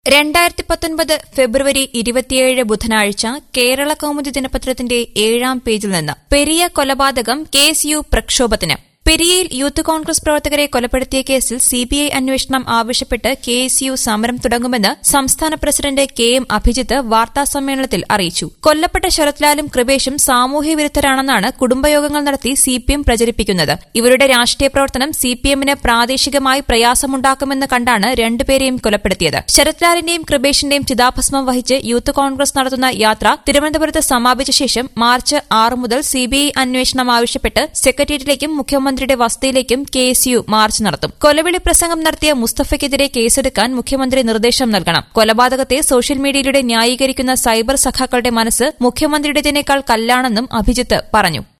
രണ്ടായിരത്തി പത്തൊൻപത് ഫെബ്രുവരി ഇരുപത്തിയേഴ് ബുധനാഴ്ച കേരള കൗമുദി ദിനപത്രത്തിന്റെ ഏഴാം പേജിൽ നിന്ന് പെരിയ കൊലപാതകം കേസ് യു പ്രക്ഷോഭത്തിന് പെരിയയിൽ യൂത്ത് കോൺഗ്രസ് പ്രവർത്തകരെ കൊലപ്പെടുത്തിയ കേസിൽ സിബിഐ അന്വേഷണം ആവശ്യപ്പെട്ട് കെ എസ് യു സമരം തുടങ്ങുമെന്ന് സംസ്ഥാന പ്രസിഡന്റ് കെ എം അഭിജിത്ത് വാർത്താസമ്മേളനത്തിൽ അറിയിച്ചു കൊല്ലപ്പെട്ട ശരത്ലാലും കൃപേഷും സാമൂഹ്യ വിരുദ്ധരാണെന്നാണ് കുടുംബയോഗങ്ങൾ നടത്തി സിപിഎം പ്രചരിപ്പിക്കുന്നത് ഇവരുടെ രാഷ്ട്രീയ പ്രവർത്തനം സിപിഎമ്മിന് പ്രാദേശികമായി പ്രയാസമുണ്ടാക്കുമെന്ന് കണ്ടാണ് രണ്ടുപേരെയും കൊലപ്പെടുത്തിയത് ശരത്ലാലിന്റെയും കൃപേഷിന്റെയും ചിതാഭസ്മം വഹിച്ച് യൂത്ത് കോൺഗ്രസ് നടത്തുന്ന യാത്ര തിരുവനന്തപുരത്ത് സമാപിച്ച ശേഷം മാർച്ച് ആറ് മുതൽ സിബിഐ അന്വേഷണം ആവശ്യപ്പെട്ട് സെക്രട്ടേറിയറ്റിലേക്കും മുഖ്യമന്ത്രിയുടെ വസതിയിലേക്കും കെ എസ് യു മാർച്ച് നടത്തും കൊലവിളി പ്രസംഗം നടത്തിയ മുസ്തഫയ്ക്കെതിരെ കേസെടുക്കാൻ മുഖ്യമന്ത്രി നിർദ്ദേശം നൽകണം കൊലപാതകത്തെ സോഷ്യൽ മീഡിയയിലൂടെ ന്യായീകരിക്കുന്ന സൈബർ സഖാക്കളുടെ മനസ്സ് മുഖ്യമന്ത്രിയുടേതിനേക്കാൾ കല്ലാണെന്നും അഭിജിത്ത് പറഞ്ഞു